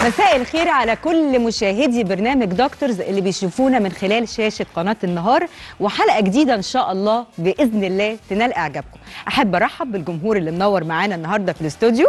مساء الخير على كل مشاهدي برنامج دكتورز اللي بيشوفونا من خلال شاشة قناة النهار وحلقة جديدة إن شاء الله بإذن الله تنال إعجابكم أحب أرحب بالجمهور اللي منور معانا النهاردة في الاستوديو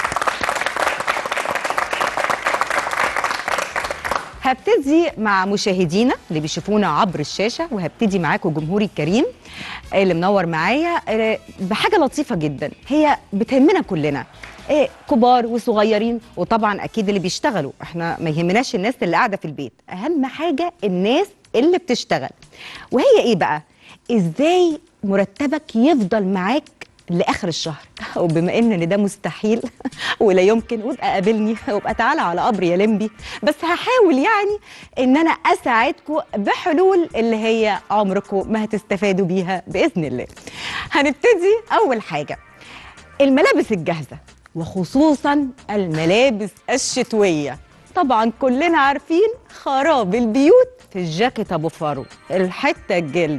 هبتدي مع مشاهدينا اللي بيشوفونا عبر الشاشة وهبتدي معاكم جمهوري الكريم اللي منور معايا آه، بحاجة لطيفة جدا هي بتهمنا كلنا إيه كبار وصغيرين وطبعا اكيد اللي بيشتغلوا احنا ما يهمناش الناس اللي قاعده في البيت اهم حاجه الناس اللي بتشتغل وهي ايه بقى ازاي مرتبك يفضل معاك لاخر الشهر وبما ان إن ده مستحيل ولا يمكن وابقى قابلني وابقى تعالى على قبري يا لمبي بس هحاول يعني ان انا اساعدكم بحلول اللي هي عمركم ما هتستفادوا بيها باذن الله هنبتدي اول حاجه الملابس الجاهزة وخصوصا الملابس الشتوية طبعا كلنا عارفين خراب البيوت في الجاكيت ابو فارو الحته الجلد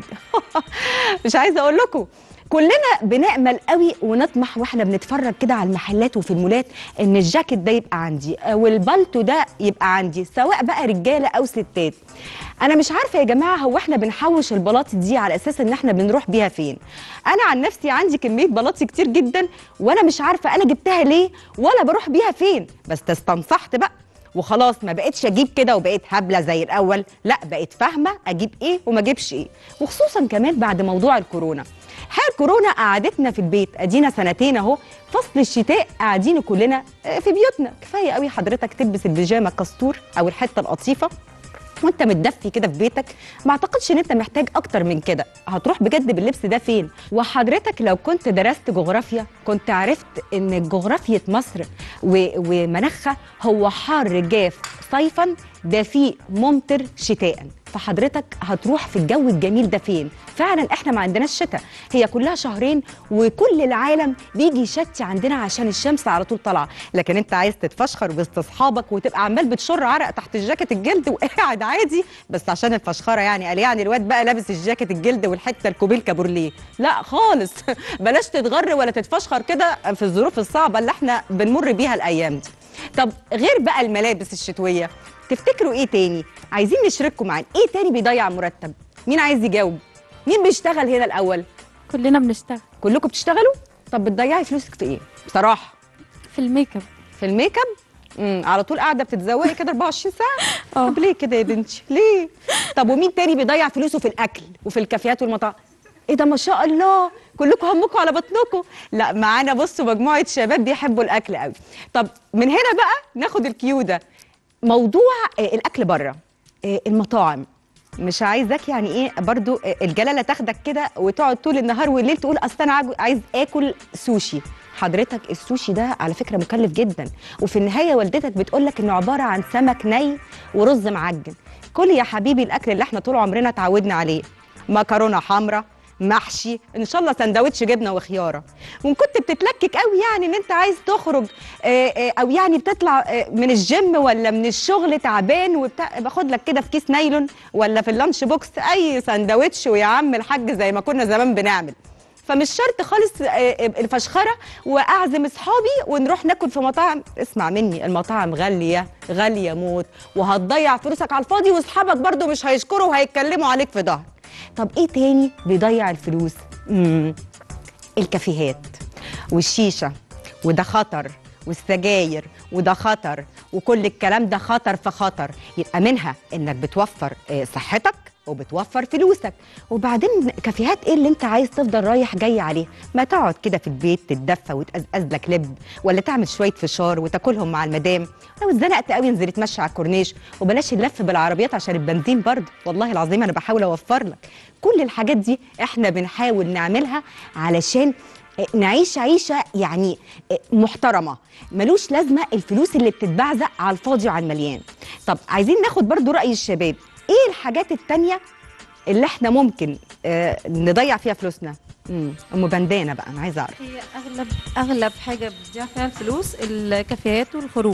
مش عايزه اقول لكم كلنا بنأمل قوي ونطمح واحنا بنتفرج كده على المحلات وفي المولات ان الجاكيت ده يبقى عندي والبلطو ده يبقى عندي سواء بقى رجاله او ستات انا مش عارفه يا جماعه هو احنا بنحوش البلاطي دي على اساس ان احنا بنروح بيها فين انا عن نفسي عندي كميه بلاطي كتير جدا وانا مش عارفه انا جبتها ليه ولا بروح بيها فين بس استنصحت بقى وخلاص ما بقتش اجيب كده وبقيت هبله زي الاول لا بقيت فاهمه اجيب ايه وما اجيبش ايه وخصوصا كمان بعد موضوع الكورونا حال كورونا قعدتنا في البيت ادينا سنتين اهو فصل الشتاء قاعدين كلنا آه، في بيوتنا كفايه قوي حضرتك تلبس البيجامه كستور او الحته القطيفه وانت متدفي كده في بيتك ما اعتقدش ان انت محتاج اكتر من كده هتروح بجد باللبس ده فين وحضرتك لو كنت درست جغرافيا كنت عرفت ان جغرافية مصر و- ومناخها هو حار جاف صيفا دفيء ممطر شتاء فحضرتك هتروح في الجو الجميل ده فين فعلا احنا ما عندناش شتاء هي كلها شهرين وكل العالم بيجي يشتي عندنا عشان الشمس على طول طالعه لكن انت عايز تتفشخر وسط اصحابك وتبقى عمال بتشر عرق تحت الجاكيت الجلد وقاعد عادي بس عشان الفشخره يعني قال يعني الواد بقى لابس الجاكيت الجلد والحته الكوبيل كابورليه لا خالص بلاش تتغر ولا تتفشخر كده في الظروف الصعبه اللي احنا بنمر بيها الايام دي طب غير بقى الملابس الشتويه تفتكروا ايه تاني عايزين نشارككم معانا ايه تاني بيضيع مرتب مين عايز يجاوب مين بيشتغل هنا الاول كلنا بنشتغل كلكم بتشتغلوا طب بتضيعي فلوسك في ايه بصراحه في الميك اب في الميك اب امم على طول قاعده بتتزوقي كده 24 ساعه اه. طب ليه كده يا بنتي ليه طب ومين تاني بيضيع فلوسه في الاكل وفي الكافيهات والمطاعم ايه ده ما شاء الله كلكم همكم على بطنكم لا معانا بصوا مجموعه شباب بيحبوا الاكل قوي طب من هنا بقى ناخد الكيو ده موضوع آه، الاكل بره آه، المطاعم مش عايزاك يعني ايه برضو آه، الجلاله تاخدك كده وتقعد طول النهار والليل تقول اصل انا عاج- عايز اكل سوشي حضرتك السوشي ده على فكره مكلف جدا وفي النهايه والدتك بتقول لك انه عباره عن سمك ني ورز معجن كل يا حبيبي الاكل اللي احنا طول عمرنا اتعودنا عليه مكرونه حمراء محشي ان شاء الله سندوتش جبنه وخياره وان كنت بتتلكك قوي يعني ان انت عايز تخرج آه، آه، او يعني بتطلع آه، من الجيم ولا من الشغل تعبان وبتاع باخد لك كده في كيس نايلون ولا في اللانش بوكس اي سندوتش ويا عم الحاج زي ما كنا زمان بنعمل فمش شرط خالص آه، آه، الفشخره واعزم اصحابي ونروح ناكل في مطاعم اسمع مني المطاعم غاليه غاليه موت وهتضيع فلوسك على الفاضي واصحابك برضو مش هيشكروا وهيتكلموا عليك في ظهر طب ايه تاني بيضيع الفلوس مم. الكافيهات والشيشه وده خطر والسجاير وده خطر وكل الكلام ده خطر في خطر يبقى منها انك بتوفر آه، صحتك وبتوفر فلوسك وبعدين كافيهات ايه اللي انت عايز تفضل رايح جاي عليه ما تقعد كده في البيت تتدفى وتقزقز لك لب ولا تعمل شويه فشار وتاكلهم مع المدام لو اتزنقت قوي انزل اتمشى على الكورنيش وبلاش اللف بالعربيات عشان البنزين برضه والله العظيم انا بحاول اوفر لك كل الحاجات دي احنا بنحاول نعملها علشان نعيش عيشه يعني محترمه ملوش لازمه الفلوس اللي بتتبعزق على الفاضي وعلى المليان طب عايزين ناخد برضو راي الشباب ايه الحاجات التانية اللي احنا ممكن آه نضيع فيها فلوسنا امم ام بندانه بقى انا عايزه اعرف هي اغلب اغلب حاجه بتضيع فيها الفلوس الكافيهات والخروج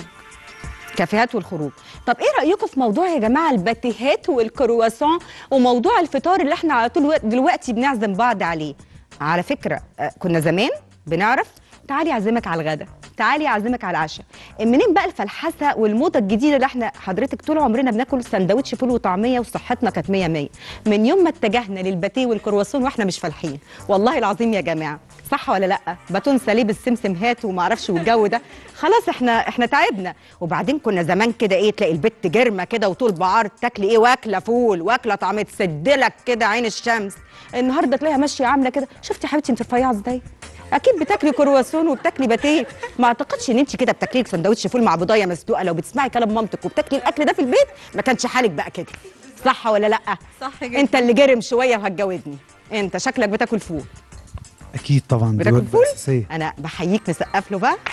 كافيهات والخروج طب ايه رايكم في موضوع يا جماعه الباتيهات والكرواسون وموضوع الفطار اللي احنا على طول وقت- دلوقتي بنعزم بعض عليه على فكره آه، كنا زمان بنعرف تعالي اعزمك على الغدا تعالي اعزمك على العشاء منين بقى الفلحسه والموضه الجديده اللي احنا حضرتك طول عمرنا بناكل سندوتش فول وطعميه وصحتنا كانت 100 100 من يوم ما اتجهنا للباتيه والكرواسون واحنا مش فالحين والله العظيم يا جماعه صح ولا لا باتون ساليه بالسمسم هات وما اعرفش والجو ده خلاص احنا احنا تعبنا وبعدين كنا زمان كده ايه تلاقي البت جرمه كده وطول بعرض تاكلي ايه واكله فول واكله طعميه تسدلك كده عين الشمس النهارده تلاقيها ماشيه عامله كده شفتي يا حبيبتي انت رفيعه ازاي اكيد بتاكلي كرواسون وبتاكلي باتيه ما اعتقدش ان انت كده بتاكلي لك سندوتش فول مع بضايه مسلوقه لو بتسمعي كلام مامتك وبتاكلي الاكل ده في البيت ما كانش حالك بقى كده صح ولا لا صح جدا انت اللي جرم شويه وهتجوزني انت شكلك بتاكل فول اكيد طبعا دي بتاكل وجبه فول اساسيه انا بحييك نسقف له بقى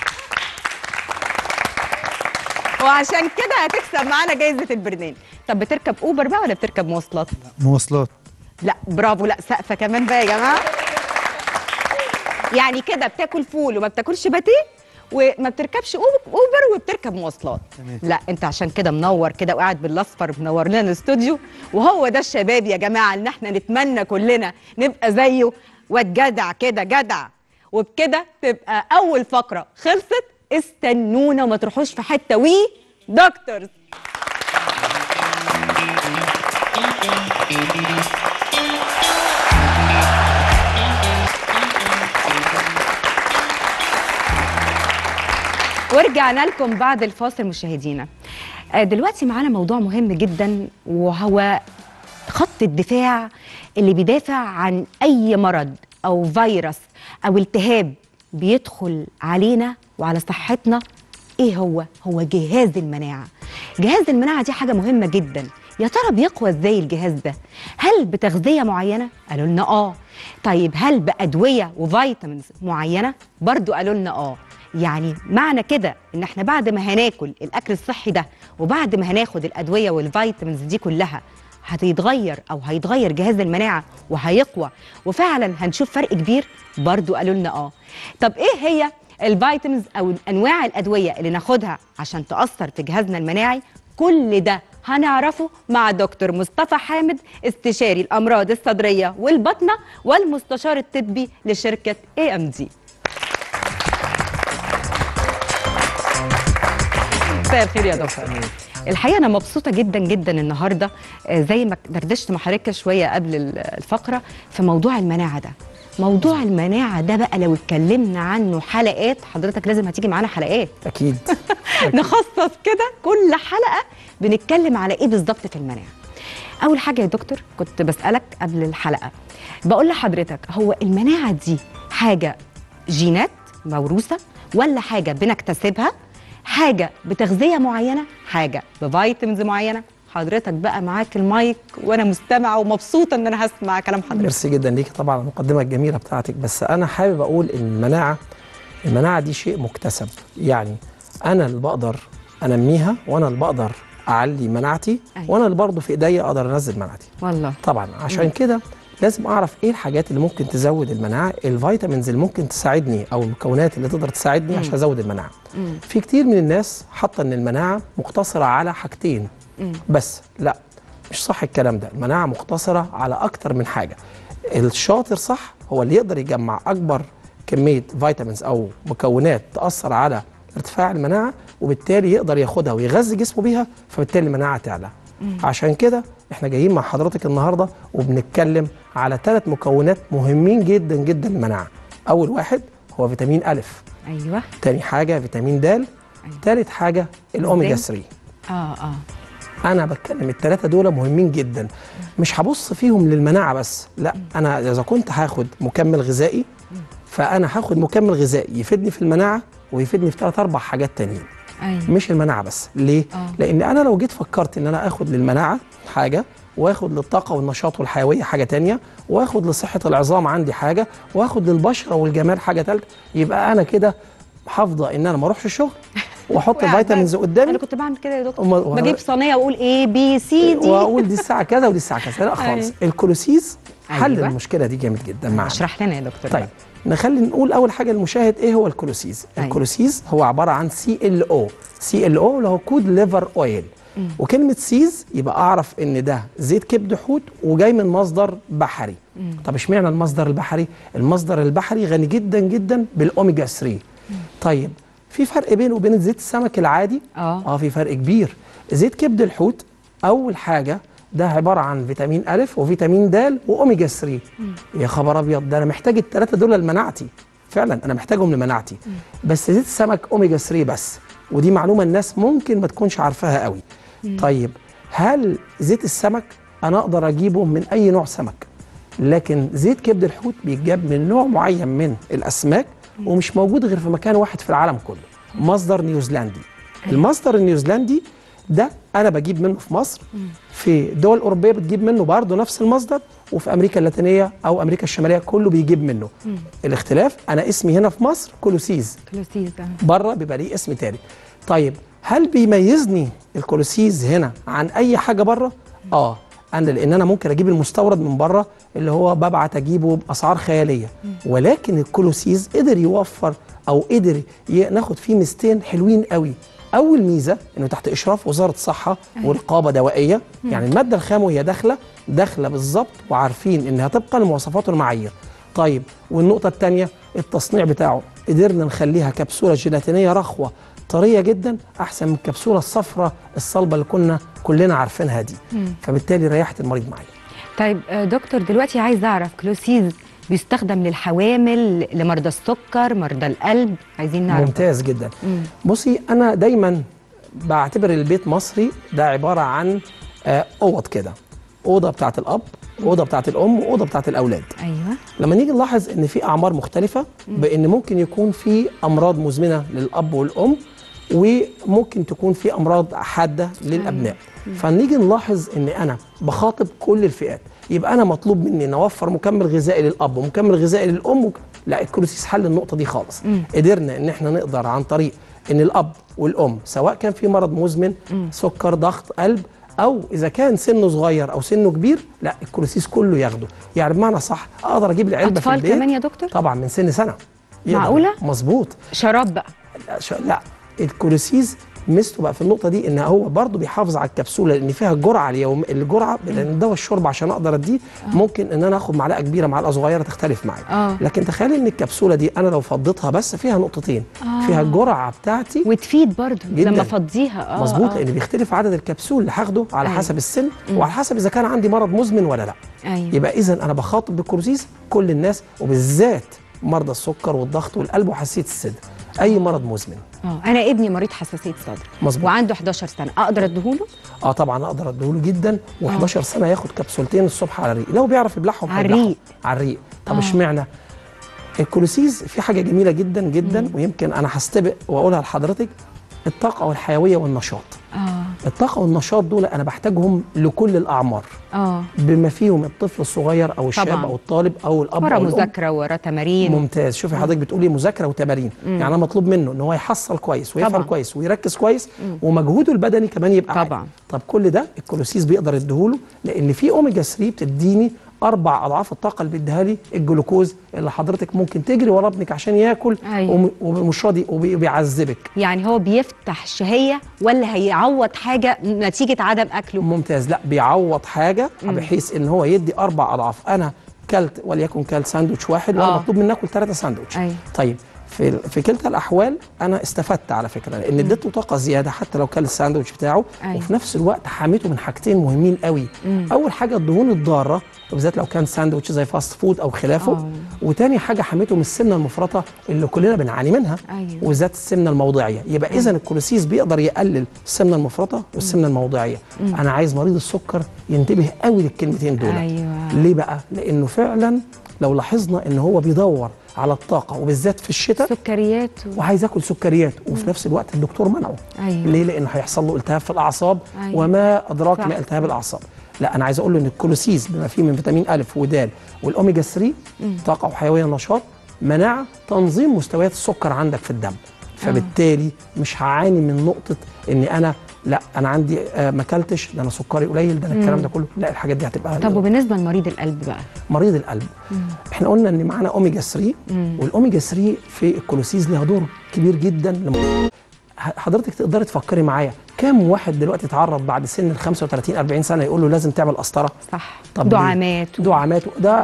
وعشان كده هتكسب معانا جايزه البرنامج طب بتركب اوبر بقى ولا بتركب مواصلات مواصلات لا برافو لا سقفه كمان بقى يا جماعه يعني كده بتاكل فول وما بتاكلش باتيه وما بتركبش أوب- اوبر وبتركب مواصلات تمام. لا انت عشان كده منور كده وقاعد بالاصفر منور لنا الاستوديو وهو ده الشباب يا جماعه ان احنا نتمنى كلنا نبقى زيه واد جدع كده جدع وبكده تبقى اول فقره خلصت استنونا وما تروحوش في حته وي دكتورز ورجعنا لكم بعد الفاصل مشاهدينا آه، دلوقتي معانا موضوع مهم جدا وهو خط الدفاع اللي بيدافع عن اي مرض او فيروس او التهاب بيدخل علينا وعلى صحتنا ايه هو هو جهاز المناعه جهاز المناعه دي حاجه مهمه جدا يا ترى بيقوى ازاي الجهاز ده هل بتغذيه معينه قالوا لنا اه طيب هل بادويه وفيتامينز معينه برضو قالوا لنا اه يعني معنى كده ان احنا بعد ما هناكل الاكل الصحي ده وبعد ما هناخد الادويه والفيتامينز دي كلها هتتغير او هيتغير جهاز المناعه وهيقوى وفعلا هنشوف فرق كبير برضو قالوا لنا اه طب ايه هي الفيتامينز او انواع الادويه اللي ناخدها عشان تاثر في جهازنا المناعي كل ده هنعرفه مع دكتور مصطفى حامد استشاري الامراض الصدريه والبطنه والمستشار الطبي لشركه اي ام دي مساء الخير يا دكتور الحقيقه انا مبسوطه جدا جدا النهارده آه، زي ما دردشت مع حضرتك شويه قبل ال- الفقره في موضوع المناعه ده موضوع المناعه ده بقى لو اتكلمنا عنه حلقات حضرتك لازم هتيجي معانا حلقات اكيد نخصص كده كل حلقه بنتكلم على ايه بالظبط في المناعه اول حاجه يا دكتور كنت بسالك قبل الحلقه بقول لحضرتك هو المناعه دي حاجه جينات موروثه ولا حاجه بنكتسبها حاجه بتغذيه معينه حاجه بفيتامينز معينه حضرتك بقى معاك المايك وانا مستمعه ومبسوطه ان انا هسمع كلام حضرتك ميرسي جدا ليكي طبعا على المقدمه الجميله بتاعتك بس انا حابب اقول ان المناعه المناعه دي شيء مكتسب يعني انا اللي بقدر انميها وانا اللي بقدر اعلي مناعتي أيوة. وانا اللي برضه في ايديا اقدر انزل مناعتي والله طبعا عشان كده لازم اعرف ايه الحاجات اللي ممكن تزود المناعه الفيتامينز اللي ممكن تساعدني او المكونات اللي تقدر تساعدني عشان ازود المناعه في كتير من الناس حاطه ان المناعه مقتصره على حاجتين بس لا مش صح الكلام ده المناعه مقتصره على اكتر من حاجه الشاطر صح هو اللي يقدر يجمع اكبر كميه فيتامينز او مكونات تاثر على ارتفاع المناعه وبالتالي يقدر ياخدها ويغذي جسمه بيها فبالتالي المناعه تعلى عشان كده احنا جايين مع حضرتك النهارده وبنتكلم على ثلاث مكونات مهمين جدا جدا للمناعه اول واحد هو فيتامين الف ايوه تاني حاجه فيتامين د تالت حاجه الاوميجا الزنك. 3 اه اه انا بتكلم الثلاثه دول مهمين جدا مش هبص فيهم للمناعه بس لا انا اذا كنت هاخد مكمل غذائي فانا هاخد مكمل غذائي يفيدني في المناعه ويفيدني في ثلاث اربع حاجات تانيين ايوه مش المناعه بس ليه آه. لان انا لو جيت فكرت ان انا اخد للمناعه حاجه واخد للطاقه والنشاط والحيويه حاجه تانية واخد لصحه العظام عندي حاجه واخد للبشره والجمال حاجه ثالثه يبقى انا كده حافظه ان انا ما اروحش الشغل واحط وقاعد فيتامينز بقى. قدامي انا كنت بعمل كده يا دكتور أمال- بجيب صينيه واقول ايه بي سي دي واقول دي الساعه كذا ودي الساعه كذا لا خالص أيوة. الكولوسيز حل أيوة. المشكله دي جامد جدا معانا اشرح لنا يا دكتور طيب نخلي نقول اول حاجه للمشاهد ايه هو الكولوسيز أيوة. الكولوسيز هو عباره عن سي ال او سي ال او اللي هو كود ليفر اويل وكلمه سيز يبقى اعرف ان ده زيت كبد حوت وجاي من مصدر بحري طب اشمعنى المصدر البحري المصدر البحري غني جدا جدا بالاوميجا 3 طيب في فرق بينه وبين زيت السمك العادي اه اه في فرق كبير زيت كبد الحوت اول حاجه ده عباره عن فيتامين الف وفيتامين د واوميجا 3 يا خبر ابيض ده انا محتاج الثلاثه دول لمناعتي فعلا انا محتاجهم لمناعتي بس زيت السمك اوميجا 3 بس ودي معلومه الناس ممكن ما تكونش عارفاها قوي طيب هل زيت السمك انا اقدر اجيبه من اي نوع سمك لكن زيت كبد الحوت بيتجاب من نوع معين من الاسماك ومش موجود غير في مكان واحد في العالم كله مصدر نيوزيلندي المصدر النيوزيلندي ده انا بجيب منه في مصر في دول اوروبيه بتجيب منه برضه نفس المصدر وفي امريكا اللاتينيه او امريكا الشماليه كله بيجيب منه الاختلاف انا اسمي هنا في مصر كولوسيز كلوسيز ده بره بيبقى ليه اسم تاني طيب هل بيميزني الكولوسيز هنا عن اي حاجه بره اه انا لان انا ممكن اجيب المستورد من بره اللي هو ببعت اجيبه باسعار خياليه ولكن الكولوسيز قدر يوفر او قدر ي- ناخد فيه ميزتين حلوين قوي اول ميزه انه تحت اشراف وزاره الصحه ورقابه دوائيه يعني الماده الخام وهي داخله داخله بالظبط وعارفين انها طبقا لمواصفات والمعايير طيب والنقطه الثانيه التصنيع بتاعه قدرنا نخليها كبسوله جيلاتينيه رخوه طريه جدا احسن من الكبسوله الصفراء الصلبه اللي كنا كلنا عارفينها دي فبالتالي ريحت المريض معايا طيب آه، دكتور دلوقتي عايز اعرف كلوسيز بيستخدم للحوامل لمرضى السكر مرضى القلب عايزين نعرف ممتاز جدا مم. بصي انا دايما بعتبر البيت مصري ده عباره عن آه، اوض كده اوضه بتاعت الاب اوضه بتاعت الام واوضه بتاعت الاولاد ايوه لما نيجي نلاحظ ان في اعمار مختلفه بان ممكن يكون في امراض مزمنه للاب والام وممكن تكون في امراض حاده للابناء فنيجي نلاحظ ان انا بخاطب كل الفئات يبقى انا مطلوب مني ان اوفر مكمل غذائي للاب ومكمل غذائي للام وك- لا الكولوسيس حل النقطه دي خالص قدرنا ان احنا نقدر عن طريق ان الاب والام سواء كان في مرض مزمن سكر ضغط قلب او اذا كان سنه صغير او سنه كبير لا الكولوسيس كله ياخده يعني بمعنى صح اقدر اجيب العلبه في اطفال البيت كمان يا دكتور طبعا من سن سنه يقدر. معقولة؟ مظبوط شراب بقى لا, ش- لا الكولوسيز ميزته بقى في النقطه دي ان هو برضه بيحافظ على الكبسوله لان فيها الجرعه اليوم الجرعه لان دواء الشرب عشان اقدر اديه ممكن ان انا اخد معلقه كبيره معلقه صغيره تختلف معايا آه. لكن تخيلي ان الكبسوله دي انا لو فضيتها بس فيها نقطتين فيها الجرعه بتاعتي وتفيد برضو جداً. لما افضيها اه مظبوط آه. لان بيختلف عدد الكبسول اللي هاخده على أيوة. حسب السن وعلى حسب اذا كان عندي مرض مزمن ولا لا ايوه يبقى اذا انا بخاطب بالكروسيس كل الناس وبالذات مرضى السكر والضغط والقلب وحساسيه الصدر اي مرض مزمن اه انا ابني مريض حساسيه صدر مظبوط. وعنده 11 سنه اقدر اديهوله اه طبعا اقدر اديهوله جدا و11 سنه ياخد كبسولتين الصبح على الريق لو بيعرف يبلعهم على هيبلعهم. الريق. على الريق طب آه. اشمعنى الكولوسيز في حاجه جميله جدا جدا ويمكن انا هستبق واقولها لحضرتك الطاقه والحيويه والنشاط اه الطاقه والنشاط دول انا بحتاجهم لكل الاعمار اه بما فيهم الطفل الصغير او الشاب طبعاً. او الطالب او الاب ورا او الام مذاكره ورا تمارين ممتاز شوفي حضرتك بتقولي مذاكره وتمارين يعني انا مطلوب منه ان هو يحصل كويس ويفهم طبعاً. كويس ويركز كويس ومجهوده البدني كمان يبقى عالي. طبعاً. طب كل ده الكولوسيس بيقدر يديهوله لان في اوميجا 3 بتديني اربع اضعاف الطاقه اللي بيديها لي الجلوكوز اللي حضرتك ممكن تجري ورا ابنك عشان ياكل أيوة. وم- ومش راضي وبي- وبيعذبك يعني هو بيفتح الشهيه ولا هيعوض حاجه نتيجه عدم اكله ممتاز لا بيعوض حاجه بحيث ان هو يدي اربع اضعاف انا كلت وليكن كلت ساندوتش واحد وانا آه. مطلوب مني اكل ثلاثه ساندوتش أيوة. طيب في في كلتا الاحوال انا استفدت على فكره لان اديته طاقه زياده حتى لو كل الساندوتش بتاعه أيوة. وفي نفس الوقت حميته من حاجتين مهمين قوي اول حاجه الدهون الضاره وبالذات لو كان ساندوتش زي فاست فود او خلافه آه. وتاني حاجه حميته من السمنه المفرطه اللي كلنا بنعاني منها أيوة. وذات السمنه الموضعيه يبقى اذا الكولوسيس بيقدر يقلل السمنه المفرطه والسمنه الموضعيه انا عايز مريض السكر ينتبه قوي للكلمتين دول أيوة. ليه بقى لانه فعلا لو لاحظنا ان هو بيدور على الطاقه وبالذات في الشتاء سكريات و... وعايز ياكل سكريات وفي نفس الوقت الدكتور منعه أيوة. ليه لانه هيحصل له التهاب في الاعصاب أيوة. وما ادراك صح. ما التهاب الاعصاب لا انا عايز اقول له ان الكولوسيس بما فيه من فيتامين الف ودال والاوميجا 3 طاقه وحيويه نشاط مناعه تنظيم مستويات السكر عندك في الدم فبالتالي مش هعاني من نقطه ان انا لا انا عندي آه ما اكلتش ده انا سكري قليل ده انا الكلام ده كله لا الحاجات دي هتبقى طب وبالنسبه لمريض القلب بقى مريض القلب احنا قلنا ان معانا اوميجا 3 والاوميجا 3 في الكولوسيز ليها دور كبير جدا لم- ح- حضرتك تقدري تفكري معايا كام واحد دلوقتي اتعرض بعد سن ال 35 40 سنه يقول له لازم تعمل قسطره صح طب ليه؟ دعامات و- دعامات ده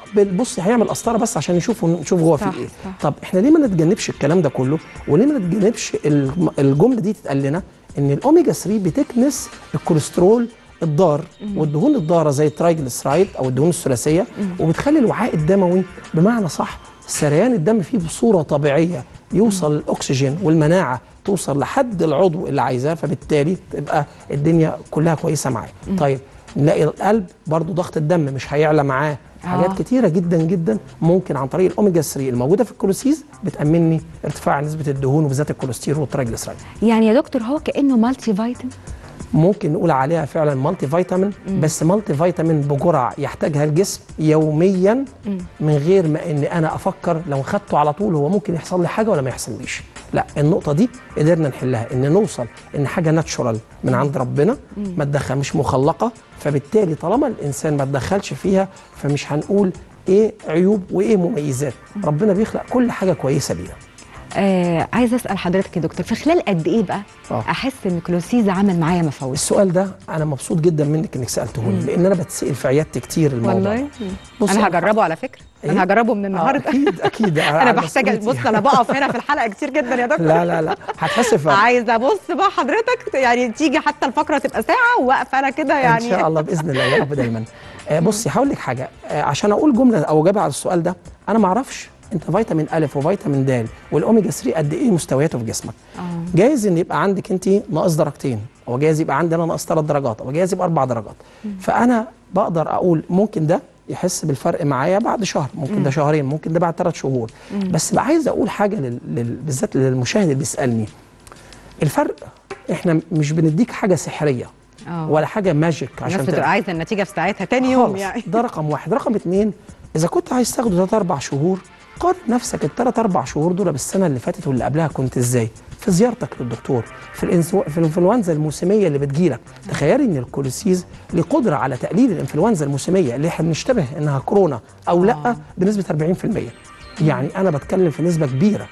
بص هيعمل قسطره بس عشان يشوف نشوف جوه صح، فيه ايه صح. طب احنا ليه ما نتجنبش الكلام ده كله وليه ما نتجنبش الم- الجمله دي تتقال لنا ان الاوميجا 3 بتكنس الكوليسترول الضار والدهون الضاره زي الترايجليسرايد او الدهون الثلاثيه وبتخلي الوعاء الدموي بمعنى صح سريان الدم فيه بصوره طبيعيه يوصل الاكسجين والمناعه توصل لحد العضو اللي عايزاه فبالتالي تبقى الدنيا كلها كويسه معاه طيب نلاقي القلب برضو ضغط الدم مش هيعلى معاه حاجات آه. كتيره جدا جدا ممكن عن طريق الاوميجا 3 الموجوده في الكولوسيز بتامني ارتفاع نسبه الدهون وبالذات الكوليسترول والترايجليسرايد يعني يا دكتور هو كانه مالتي فيتامين ممكن نقول عليها فعلا مالتي فيتامين بس مالتي فيتامين بجرعه يحتاجها الجسم يوميا من غير ما ان انا افكر لو خدته على طول هو ممكن يحصل لي حاجه ولا ما يحصليش لا النقطه دي قدرنا نحلها ان نوصل ان حاجه ناتشورال من عند ربنا ما تدخل مش مخلقه فبالتالي طالما الانسان ما تدخلش فيها فمش هنقول ايه عيوب وايه مميزات ربنا بيخلق كل حاجه كويسه بيها آه عايزه اسال حضرتك يا دكتور في خلال قد ايه بقى آه. احس ان كلوسيز عمل معايا مفعول السؤال ده انا مبسوط جدا منك انك سالته لي لان انا بتسال في عيادتي كتير الموضوع والله ده. بص انا هجربه على فكره إيه؟ انا هجربه من آه، النهارده اكيد اكيد انا على بحتاج مسؤوليتي. بص انا بقف هنا في الحلقه كتير جدا يا دكتور لا لا لا هتحس بفرق عايزه ابص بقى حضرتك يعني تيجي حتى الفقره تبقى ساعه وواقفه انا كده يعني ان شاء الله باذن الله يا رب دايما آه بصي هقول لك حاجه آه عشان اقول جمله او اجابه على السؤال ده انا ما اعرفش انت فيتامين الف وفيتامين د والاوميجا 3 قد ايه مستوياته في جسمك جايز ان يبقى عندك انت ناقص درجتين او جايز يبقى عندنا ناقص ثلاث درجات او جايز يبقى اربع درجات فانا بقدر اقول ممكن ده يحس بالفرق معايا بعد شهر ممكن ده شهرين ممكن ده بعد ثلاث شهور بس بقى عايز اقول حاجه لل... لل... بالذات للمشاهد اللي بيسالني الفرق احنا مش بنديك حاجه سحريه آه. ولا حاجه ماجيك الناس عشان بتبقى تبقى عايزه النتيجه في ساعتها تاني يوم خالص. يعني ده رقم واحد رقم اتنين اذا كنت عايز تاخده ثلاث اربع شهور قارن نفسك الثلاث اربع شهور دول بالسنه اللي فاتت واللي قبلها كنت ازاي في زيارتك للدكتور في الإنسو... في الانفلونزا الموسميه اللي بتجيلك تخيلي ان الكوليسيز له قدره على تقليل الانفلونزا الموسميه اللي احنا بنشتبه انها كورونا او لا بنسبه 40% يعني انا بتكلم في نسبه كبيره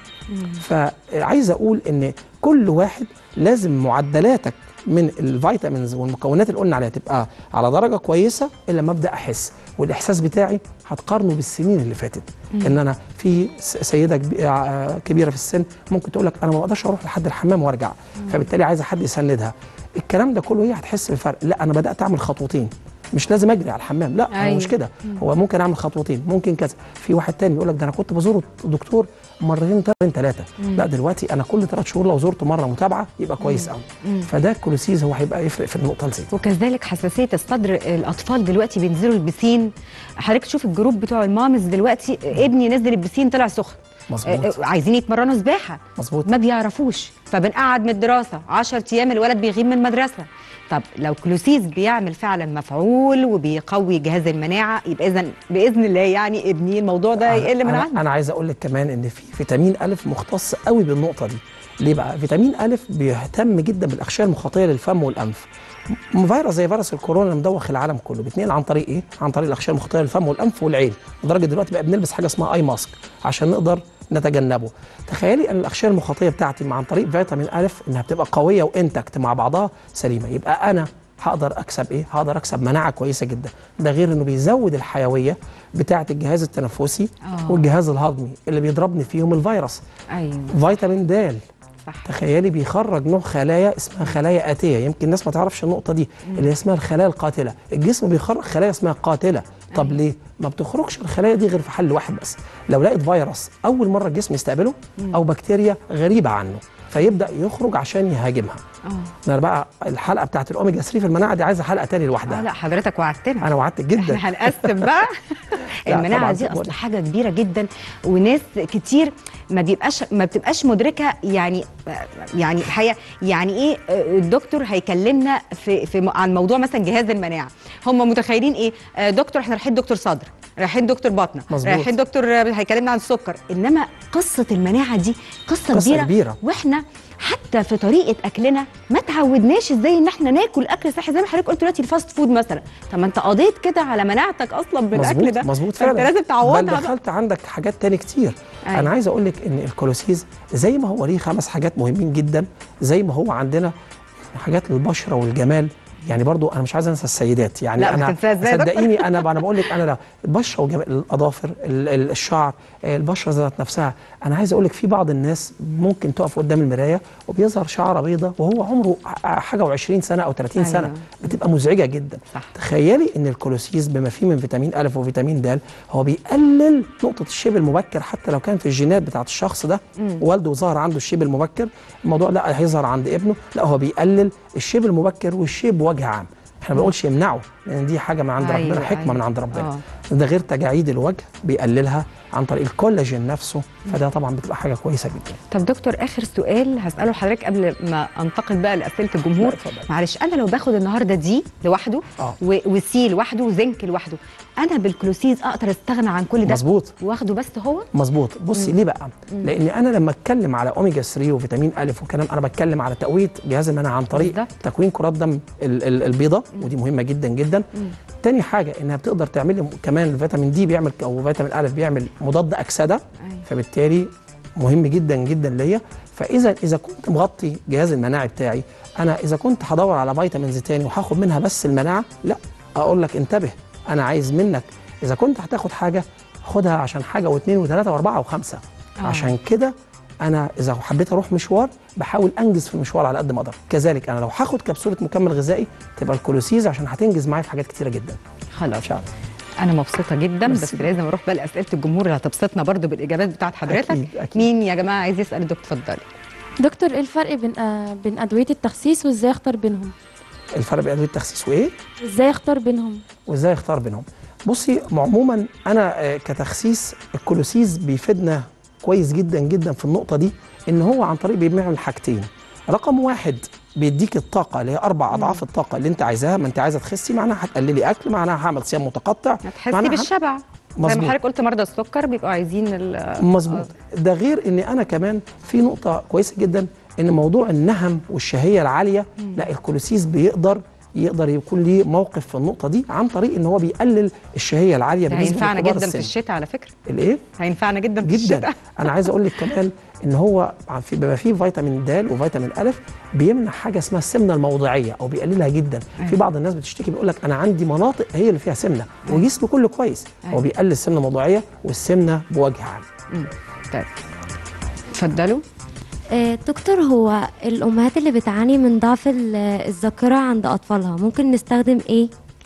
فعايز اقول ان كل واحد لازم معدلاتك من الفيتامينز والمكونات اللي قلنا عليها تبقى على درجه كويسه الا ما ابدا احس والاحساس بتاعي هتقارنه بالسنين اللي فاتت ان انا في س- سيده كبي- آه، كبيره في السن ممكن تقول لك انا ما بقدرش اروح لحد الحمام وارجع فبالتالي عايزه حد يسندها الكلام ده كله هي هتحس بالفرق لا انا بدات اعمل خطوتين مش لازم اجري على الحمام لا هو أيوة. مش كده هو ممكن اعمل خطوتين ممكن كذا في واحد تاني يقول لك ده انا كنت بزور الدكتور مرتين مرتين ثلاثه لا دلوقتي انا كل ثلاث شهور لو زرته مره متابعه يبقى كويس قوي فده الكولوسيز هو هيبقى يفرق في النقطه دي وكذلك حساسيه الصدر الاطفال دلوقتي بينزلوا البسين حضرتك تشوف الجروب بتوع المامز دلوقتي ابني نزل البسين طلع سخن مظبوط. آه، آه، عايزين يتمرنوا سباحه مظبوط. ما بيعرفوش فبنقعد من الدراسه 10 ايام الولد بيغيب من المدرسه طب لو كلوسيز بيعمل فعلا مفعول وبيقوي جهاز المناعه يبقى اذا باذن الله يعني ابني الموضوع ده يقل من أنا, عنده انا عايز اقول لك كمان ان في فيتامين الف مختص قوي بالنقطه دي ليه بقى فيتامين الف بيهتم جدا بالاغشيه المخاطيه للفم والانف م- فيروس زي فيروس الكورونا اللي مدوخ العالم كله بيتنقل عن طريق ايه عن طريق الاغشيه المخاطيه للفم والانف والعين لدرجه دلوقتي بقى بنلبس حاجه اسمها اي ماسك عشان نقدر نتجنبه تخيلي ان الاغشيه المخاطيه بتاعتي مع عن طريق فيتامين الف انها بتبقى قويه وانتكت مع بعضها سليمه يبقى انا هقدر اكسب ايه؟ هقدر اكسب مناعه كويسه جدا، ده غير انه بيزود الحيويه بتاعه الجهاز التنفسي آه. والجهاز الهضمي اللي بيضربني فيهم الفيروس. ايوه فيتامين د صح تخيلي بيخرج نوع خلايا اسمها خلايا آتية يمكن الناس ما تعرفش النقطة دي اللي اسمها الخلايا القاتلة الجسم بيخرج خلايا اسمها قاتلة طب ليه؟ ما بتخرجش الخلايا دي غير في حل واحد بس لو لقيت فيروس أول مرة الجسم يستقبله أو بكتيريا غريبة عنه فيبدأ يخرج عشان يهاجمها اه انا بقى الحلقة بتاعت الأوميجا 3 في المناعة دي عايزة حلقة تاني آه، لوحدها لا حضرتك وعدتنا أنا وعدتك جدا احنا هنقسم بقى لا، المناعه طبعاً دي طبعاً. اصل حاجه كبيره جدا وناس كتير ما بيبقاش ما بتبقاش مدركه يعني يعني الحقيقه يعني ايه آه، الدكتور هيكلمنا في في م- عن موضوع مثلا جهاز المناعه هم متخيلين ايه آه، دكتور احنا رايحين دكتور صدر رايحين دكتور بطنه مظبوط. رايحين دكتور آه، هيكلمنا عن السكر انما قصه المناعه دي قصه, قصة كبيره, كبيرة. واحنا حتى في طريقه اكلنا ما تعودناش ازاي ان احنا ناكل اكل صحي زي ما حضرتك قلت دلوقتي الفاست فود مثلا طب ما انت قضيت كده على مناعتك اصلا بالاكل مظبوط ده مظبوط فانت فعلا لازم تعوضها بل بقى. دخلت عندك حاجات تاني كتير أيوة. انا عايز اقول لك ان الكولوسيز زي ما هو ليه خمس حاجات مهمين جدا زي ما هو عندنا حاجات للبشره والجمال يعني برضو انا مش عايز انسى السيدات يعني لا، انا بتنساها إزاي يا دكتور؟ صدقيني انا انا بقول لك انا لا البشره وجمال الاظافر ال- ال- الشعر آه، البشره ذات نفسها انا عايز اقول لك في بعض الناس ممكن تقف قدام المرايه وبيظهر شعره بيضه وهو عمره ح- حاجه و20 سنه او 30 سنه أيوة. بتبقى مزعجه جدا صح. تخيلي ان الكولوسيز بما فيه من فيتامين الف وفيتامين د هو بيقلل نقطه الشيب المبكر حتى لو كان في الجينات بتاعت الشخص ده والده ظهر عنده الشيب المبكر الموضوع لا هيظهر عند ابنه لا هو بيقلل الشيب المبكر والشيب بوجه عام احنا ما بنقولش يمنعه لان دي حاجه من عند أيوة، ربنا حكمه أيوة. من عند ربنا آه. ده غير تجاعيد الوجه بيقللها عن طريق الكولاجين نفسه فده طبعا بتبقى حاجه كويسه جدا طب دكتور اخر سؤال هساله لحضرتك قبل ما انتقل بقى لاسئله الجمهور لا، اتفضل. معلش انا لو باخد النهارده دي لوحده آه. و- وسي لوحده وزنك لوحده انا بالكلوسيز اقدر استغنى عن كل ده مظبوط. واخده بس هو مظبوط بصي ليه بقى لان انا لما اتكلم على اوميجا 3 وفيتامين الف وكلام انا بتكلم على تقويه جهاز المناعه عن طريق بالظبط. تكوين كرات دم ال- ال- البيضاء ودي مهمه جدا جدا تاني حاجه انها بتقدر تعمل لي كمان الفيتامين دي بيعمل او فيتامين الف بيعمل مضاد اكسده أيوة. فبالتالي مهم جدا جدا ليا فاذا اذا كنت مغطي جهاز المناعي بتاعي انا اذا كنت هدور على فيتامينز تاني وهاخد منها بس المناعه لا اقول لك انتبه انا عايز منك اذا كنت هتاخد حاجه خدها عشان حاجه واثنين وثلاثه واربعه وخمسه آه. عشان كده انا اذا حبيت اروح مشوار بحاول انجز في المشوار على قد ما اقدر كذلك انا لو هاخد كبسوله مكمل غذائي تبقى الكولوسيز عشان هتنجز معايا في حاجات كتيره جدا خلاص ان شاء الله انا مبسوطه جدا بس ميرسي. لازم اروح بقى لاسئله الجمهور اللي هتبسطنا برضو بالاجابات بتاعت حضرتك أكيد، أكيد. مين يا جماعه عايز يسال الدكتور اتفضلي دكتور ايه الفرق بين آه بين ادويه التخسيس وازاي اختار بينهم الفرق بين ادويه التخسيس وايه ازاي اختار بينهم وازاي اختار بينهم بصي عموما انا آه، كتخسيس الكولوسيز بيفيدنا كويس جدا جدا في النقطه دي ان هو عن طريق بيعمل حاجتين رقم واحد بيديك الطاقه اللي هي اربع اضعاف الطاقه اللي انت عايزاها ما انت عايزه تخسي معناها هتقللي اكل معناها هعمل صيام متقطع هتحسي معناها بالشبع زي ما مظبوط. حضرتك قلت مرضى السكر بيبقوا عايزين ال- مظبوط ده غير ان انا كمان في نقطه كويسه جدا ان موضوع النهم والشهيه العاليه لا الكولوسيز بيقدر يقدر يكون ليه موقف في النقطه دي عن طريق ان هو بيقلل الشهيه العاليه ده بالنسبه هينفعنا لكبار جدا في السن. الشتاء على فكره الايه هينفعنا جدا في جدا الشتاء انا عايز اقول لك كمان ان هو في بما فيه فيتامين د وفيتامين الف بيمنع حاجه اسمها السمنه الموضعيه او بيقللها جدا في بعض الناس بتشتكي بيقول لك انا عندي مناطق هي اللي فيها سمنه وجسمي كله كويس هو بيقلل السمنه الموضعيه والسمنه بوجه عام طيب اتفضلوا آه، دكتور هو الأمهات اللي بتعاني من ضعف ال- الذاكرة عند أطفالها ممكن نستخدم إيه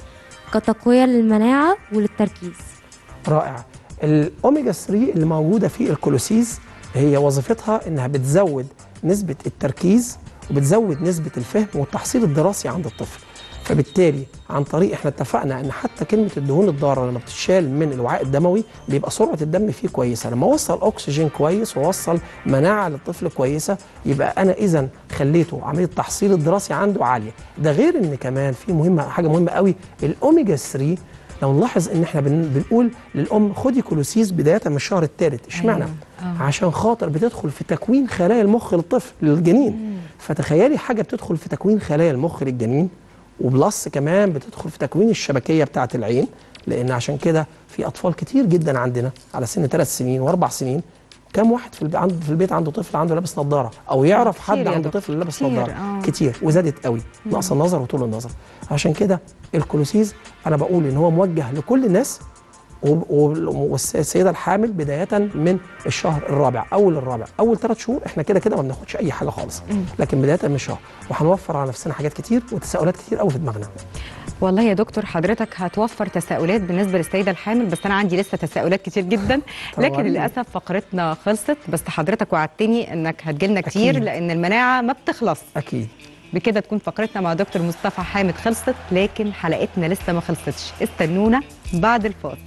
كتقوية للمناعة وللتركيز رائع الاوميجا 3 اللي موجوده في الكولوسيز هي وظيفتها انها بتزود نسبه التركيز وبتزود نسبه الفهم والتحصيل الدراسي عند الطفل فبالتالي عن طريق احنا اتفقنا ان حتى كلمه الدهون الضاره لما بتتشال من الوعاء الدموي بيبقى سرعه الدم فيه كويسه لما اوصل اكسجين كويس واوصل مناعه للطفل كويسه يبقى انا اذا خليته عمليه التحصيل الدراسي عنده عاليه ده غير ان كمان في مهمه حاجه مهمه قوي الاوميجا 3 لو نلاحظ ان احنا بن بنقول للام خدي كولوسيس بدايه من الشهر الثالث اشمعنى أيوة. عشان خاطر بتدخل في تكوين خلايا المخ للطفل للجنين فتخيلي حاجه بتدخل في تكوين خلايا المخ للجنين وبلس كمان بتدخل في تكوين الشبكيه بتاعه العين لان عشان كده في اطفال كتير جدا عندنا على سن ثلاث سنين واربع سنين كم واحد في البيت عنده في البيت عنده طفل عنده لابس نظاره او يعرف كتير حد يا عنده دكتور، طفل لابس كتير، نظاره آه. كتير وزادت قوي نقص النظر وطول النظر عشان كده الكولوسيز انا بقول ان هو موجه لكل الناس وب- وب- والسيده الحامل بدايه من الشهر الرابع اول الرابع اول ثلاث شهور احنا كده كده ما بناخدش اي حاجه خالص لكن بدايه من الشهر وهنوفر على نفسنا حاجات كتير وتساؤلات كتير قوي في دماغنا والله يا دكتور حضرتك هتوفر تساؤلات بالنسبه للسيده الحامل بس انا عندي لسه تساؤلات كتير جدا لكن طبعاً. للاسف فقرتنا خلصت بس حضرتك وعدتني انك هتجيلنا كتير أكيد. لان المناعه ما بتخلص اكيد بكده تكون فقرتنا مع دكتور مصطفى حامد خلصت لكن حلقتنا لسه ما خلصتش استنونا بعد الفاصل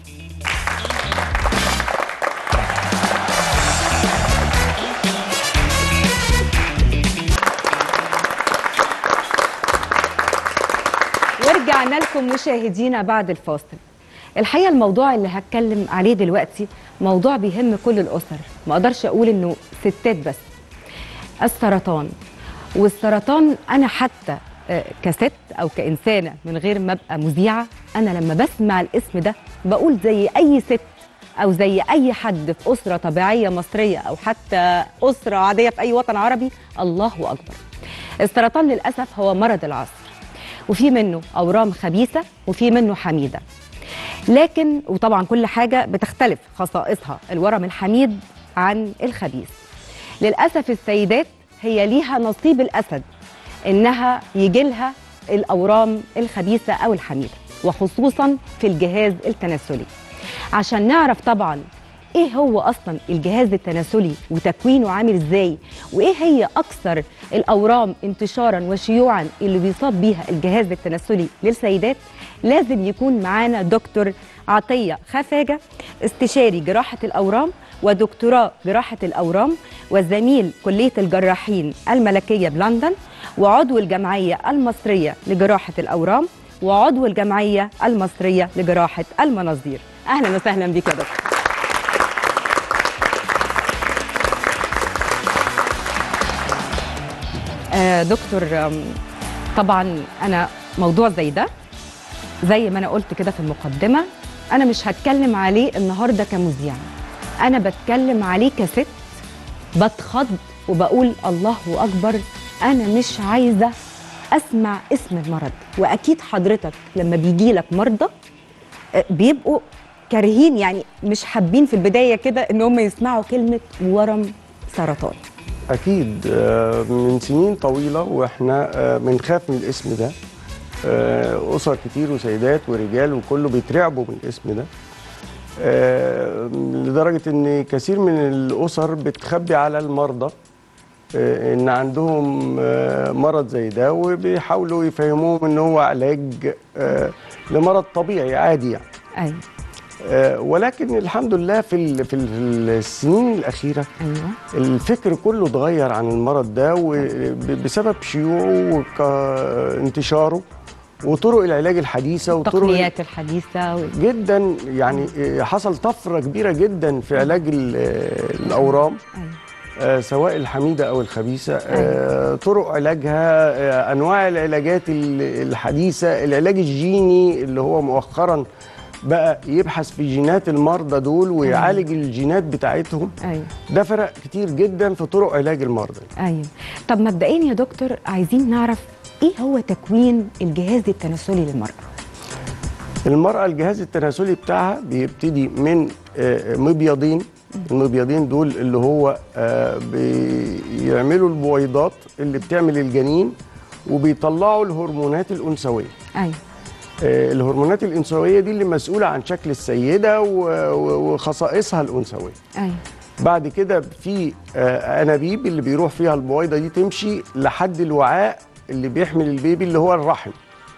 ورجعنا لكم مشاهدينا بعد الفاصل الحقيقه الموضوع اللي هتكلم عليه دلوقتي موضوع بيهم كل الاسر ما اقدرش اقول انه ستات بس السرطان والسرطان انا حتى آه، كست او كانسانه من غير ما ابقى مذيعه انا لما بسمع الاسم ده بقول زي اي ست او زي اي حد في اسره طبيعيه مصريه او حتى اسره عاديه في اي وطن عربي الله اكبر السرطان للاسف هو مرض العصر وفي منه اورام خبيثه وفي منه حميده لكن وطبعا كل حاجه بتختلف خصائصها الورم الحميد عن الخبيث للاسف السيدات هي ليها نصيب الاسد انها يجي لها الاورام الخبيثه او الحميده وخصوصا في الجهاز التناسلي عشان نعرف طبعا ايه هو اصلا الجهاز التناسلي وتكوينه عامل ازاي وايه هي اكثر الاورام انتشارا وشيوعا اللي بيصاب بيها الجهاز التناسلي للسيدات لازم يكون معانا دكتور عطيه خفاجه استشاري جراحه الاورام ودكتوراه جراحه الاورام وزميل كليه الجراحين الملكيه بلندن وعضو الجمعيه المصريه لجراحه الاورام وعضو الجمعيه المصريه لجراحه المناظير اهلا وسهلا بك يا دكتور آه، دكتور آم، طبعا انا موضوع زي ده زي ما انا قلت كده في المقدمه انا مش هتكلم عليه النهارده كمذيعه انا بتكلم عليه كست بتخض وبقول الله اكبر انا مش عايزه اسمع اسم المرض واكيد حضرتك لما بيجي لك مرضى آه، بيبقوا كارهين يعني مش حابين في البدايه كده ان هم يسمعوا كلمه ورم سرطان أكيد آه، من سنين طويلة وإحنا آه، بنخاف من الاسم ده آه، أسر كتير وسيدات ورجال وكله بيترعبوا من الاسم ده آه، لدرجة إن كثير من الأسر بتخبي على المرضى آه، إن عندهم آه، مرض زي ده وبيحاولوا يفهموهم إن هو علاج آه، لمرض طبيعي عادي يعني ايوه آه، ولكن الحمد لله في ال- في ال- السنين الأخيرة ايوه الفكر كله اتغير عن المرض ده وبسبب شيوعه وانتشاره وطرق العلاج الحديثه وطرق التقنيات الحديثه و... جدا يعني حصل طفره كبيره جدا في علاج ال- الاورام أيوة. آه، سواء الحميده او الخبيثه آه، طرق علاجها آه، انواع العلاجات ال- الحديثه العلاج الجيني اللي هو مؤخرا بقى يبحث في جينات المرضى دول ويعالج الجينات بتاعتهم ايوه ده فرق كتير جدا في طرق علاج المرضى ايوه طب مبدئيا يا دكتور عايزين نعرف ايه هو تكوين الجهاز التناسلي للمراه المرأة الجهاز التناسلي بتاعها بيبتدي من آه، مبيضين المبيضين دول اللي هو آه، بيعملوا البويضات اللي بتعمل الجنين وبيطلعوا الهرمونات الأنثوية ايوه آه، الهرمونات الأنثوية دي اللي مسؤولة عن شكل السيدة و- و- وخصائصها الأنثوية ايوه بعد كده في آه، انابيب اللي بيروح فيها البويضه دي تمشي لحد الوعاء اللي بيحمل البيبي اللي هو الرحم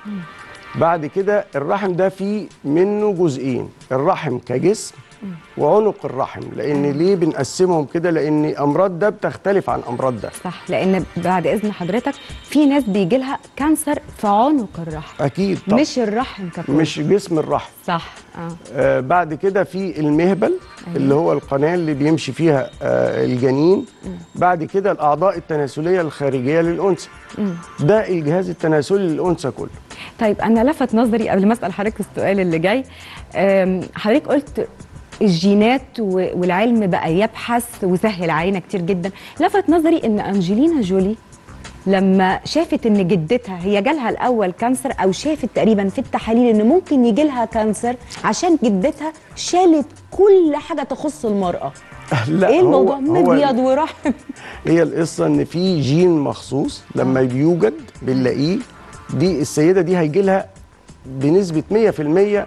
بعد كده الرحم ده فيه منه جزئين الرحم كجسم وعنق الرحم لان ليه بنقسمهم كده لان امراض ده بتختلف عن امراض ده صح لان بعد اذن حضرتك في ناس بيجي لها كانسر في عنق الرحم اكيد طب مش الرحم ككل مش جسم الرحم صح اه آه بعد كده في المهبل اللي هو القناه اللي بيمشي فيها آه الجنين بعد كده الاعضاء التناسليه الخارجيه للانثى ده الجهاز التناسلي للانثى كله طيب انا لفت نظري قبل ما اسال حضرتك السؤال اللي جاي أم، حضرتك قلت الجينات و- والعلم بقى يبحث وسهل علينا كتير جدا لفت نظري ان انجلينا جولي لما شافت ان جدتها هي جالها الاول كانسر او شافت تقريبا في التحاليل ان ممكن يجي لها كانسر عشان جدتها شالت كل حاجه تخص المراه لا ايه الموضوع هو مبيض ورحم هي القصه ان في جين مخصوص لما بيوجد بنلاقيه دي السيده دي هيجي لها بنسبه 100%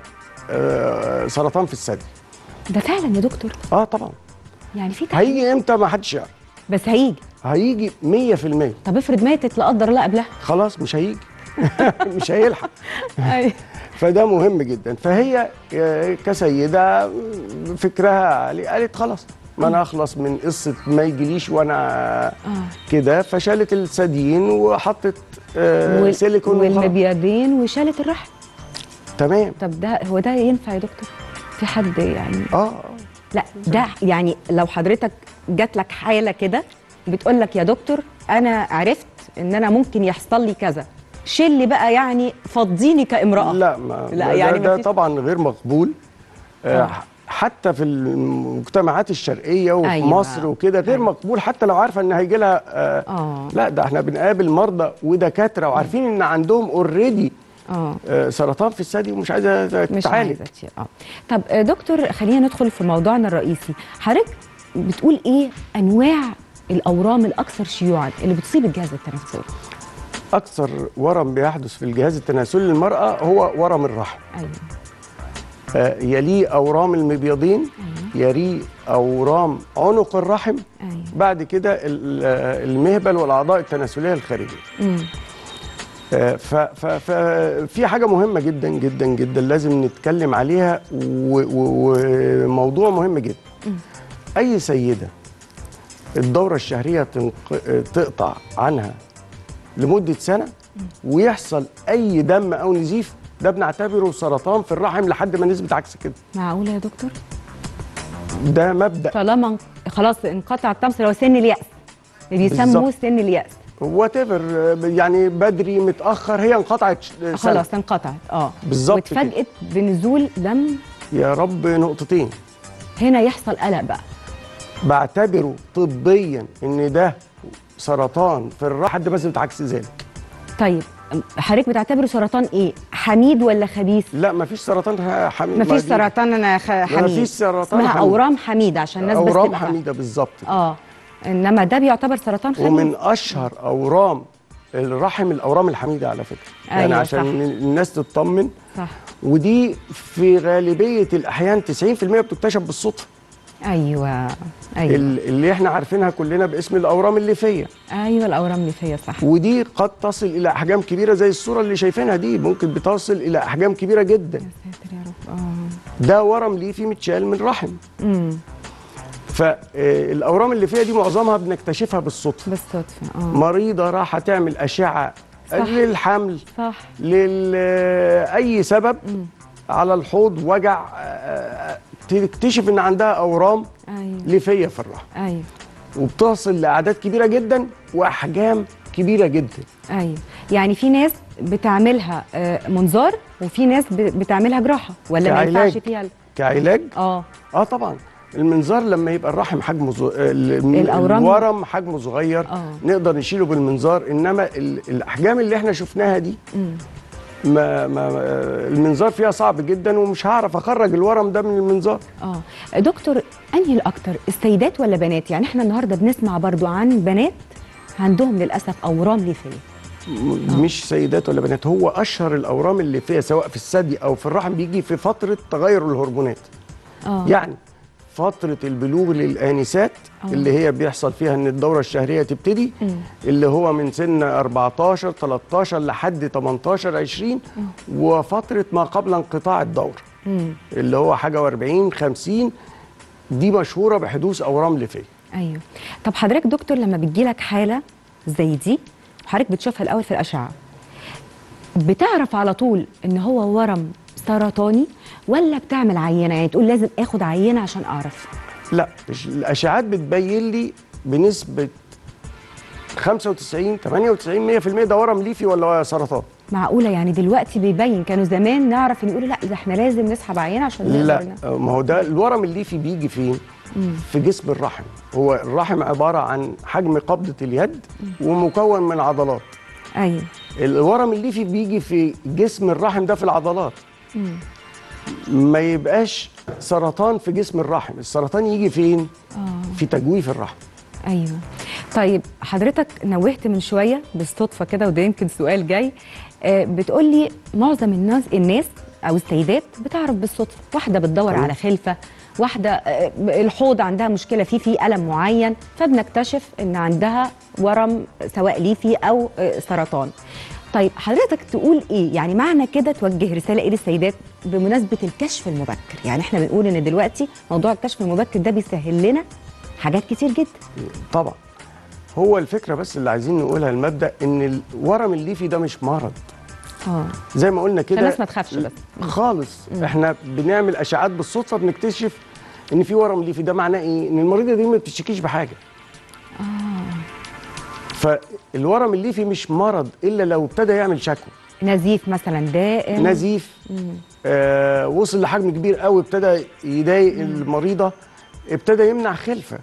آه، سرطان في الثدي ده فعلا يا دكتور اه طبعا يعني في تحاليل هيجي امتى ما حدش يعرف بس هيجي هيجي 100% طب افرض ماتت لا قدر الله قبلها خلاص مش هيجي مش هيلحق ايوه فده مهم جدا فهي آه، كسيده فكرها عالي قالت خلاص ما انا اخلص من قصه ما يجيليش وانا كده فشالت الثديين وحطت آه وال- سيليكون وخلاص. والمبيضين وشالت الرحم تمام طب ده هو ده ينفع يا دكتور في حد يعني اه لا ده يعني لو حضرتك جات لك حاله كده بتقول لك يا دكتور انا عرفت ان انا ممكن يحصل لي كذا شيل بقى يعني فضيني كامراه لا ما لا، ده, يعني ده مفيش- طبعا غير مقبول آه. آه. حتى في المجتمعات الشرقيه وفي أيوة. أيوة. مصر وكده غير أيوة. مقبول حتى لو عارفه ان هيجي لها آه اه لا ده احنا بنقابل مرضى ودكاتره وعارفين ان عندهم اوريدي اه آه سرطان في الثدي ومش عايزه مش تتعالج عايزه تشيل. اه طب آه، دكتور خلينا ندخل في موضوعنا الرئيسي حضرتك بتقول ايه انواع الاورام الاكثر شيوعا اللي بتصيب الجهاز التنفسي اكثر ورم بيحدث في الجهاز التناسلي للمراه هو ورم الرحم ايوه آه يليه اورام المبيضين يليه اورام عنق الرحم ايوه بعد كده ال- آه، المهبل والاعضاء التناسليه الخارجيه امم آه، ف- ف- ففي حاجه مهمه جدا جدا جدا لازم نتكلم عليها و- و- وموضوع مهم جدا اي سيده الدوره الشهريه تنق- تقطع عنها لمده سنه ويحصل اي دم او نزيف ده بنعتبره سرطان في الرحم لحد ما نثبت عكس كده معقوله يا دكتور ده مبدا طالما انق- خلاص انقطع الطمس اللي هو سن الياس اللي بيسموه بالظبط. سن الياس وات يعني بدري متاخر هي انقطعت سنة. خلاص انقطعت اه بالظبط كده. واتفاجئت بنزول دم يا رب نقطتين هنا يحصل قلق بقى بعتبره طبيا ان ده سرطان في الرحم لحد ما اثبت عكس ذلك طيب حضرتك بتعتبره سرطان ايه حميد ولا خبيث لا مفيش سرطان حميد مفيش سرطان انا خ... حميد مفيش سرطان اسمها حميد. اورام حميده عشان الناس بس اورام تبقى فاهمة. حميده بالظبط كده. اه انما ده بيعتبر سرطان خبيث ومن اشهر اورام الرحم الاورام الحميده على فكره يعني أيوة، عشان صح. الناس تطمن صح ودي في غالبيه الاحيان 90% بتكتشف بالصدفه ايوه ايوه ال- اللي احنا عارفينها كلنا باسم الاورام الليفيه ايوه الاورام الليفيه صح ودي قد تصل الى احجام كبيره زي الصوره اللي شايفينها دي ممكن بتصل الى احجام كبيره جدا ساتر يا رب اه ده ورم ليفي متشال من رحم امم فالاورام اللي فيها دي معظمها بنكتشفها بالصدفه بالصدفه اه مريضه راح تعمل اشعه صح. للحمل صح لل اي سبب على الحوض وجع آه، تكتشف ان عندها اورام ايوه ليفيه في الرحم ايوه وبتصل لاعداد كبيره جدا واحجام كبيره جدا ايوه يعني في ناس بتعملها آه، منظار وفي ناس ب- بتعملها جراحه ولا ما كعلاج. ينفعش فيها ال- كعلاج اه اه طبعا المنظار لما يبقى الرحم حجمه ز... ال- الأورام- الورم حجمه صغير آه. نقدر نشيله بالمنظار انما ال... الاحجام اللي احنا شفناها دي مم. ما... ما المنظار فيها صعب جدا ومش هعرف اخرج الورم ده من المنظار اه دكتور انهي الاكتر السيدات ولا بنات يعني احنا النهارده بنسمع برضو عن بنات عندهم للاسف اورام ليفيه م- مش سيدات ولا بنات هو اشهر الاورام اللي فيها سواء في الثدي او في الرحم بيجي في فتره تغير الهرمونات اه يعني فترة البلوغ للآنسات آه. اللي هي بيحصل فيها إن الدورة الشهرية تبتدي مم. اللي هو من سن 14 13 لحد 18 20 وفترة ما قبل انقطاع الدورة مم. اللي هو حاجة و40 50 دي مشهورة بحدوث أورام ليفية ايوه طب حضرتك دكتور لما بتجيلك حاله زي دي حضرتك بتشوفها الاول في الاشعه بتعرف على طول ان هو ورم سرطاني ولا بتعمل عينه يعني تقول لازم اخد عينه عشان اعرف لا مش الأشعات بتبين لي بنسبة 95 98 100% ده ورم ليفي ولا سرطان معقوله يعني دلوقتي بيبين كانوا زمان نعرف نقول لا ده احنا لازم نسحب عينه عشان نقدر لا ن- ما هو ده الورم الليفي بيجي فين؟ في جسم الرحم هو الرحم عبارة عن حجم قبضة اليد ومكون من عضلات ايوه الورم الليفي بيجي في جسم الرحم ده في العضلات مم. ما يبقاش سرطان في جسم الرحم السرطان يجي فين؟ اه في تجويف الرحم ايوه طيب حضرتك نوهت من شويه بالصدفه كده وده يمكن سؤال جاي آه بتقول لي معظم الناس الناس او السيدات بتعرف بالصدفه واحده بتدور أيوة. على خلفه واحده آه الحوض عندها مشكله فيه في الم معين فبنكتشف ان عندها ورم سواء ليفي او آه سرطان طيب حضرتك تقول ايه يعني معنى كده توجه رساله ايه للسيدات بمناسبه الكشف المبكر يعني احنا بنقول ان دلوقتي موضوع الكشف المبكر ده بيسهل لنا حاجات كتير جدا طبعا هو الفكرة بس اللي عايزين نقولها المبدأ ان الورم الليفي ده مش مرض اه زي ما قلنا كده الناس ما تخافش بس. خالص احنا بنعمل اشعات بالصدفه بنكتشف ان في ورم ليفي ده معناه ايه ان المريضه دي ما بتشتكيش بحاجه فالورم الليفي مش مرض الا لو ابتدى يعمل شكوى نزيف مثلا دائم نزيف آه وصل لحجم كبير قوي ابتدى يضايق المريضه ابتدى يمنع خلفه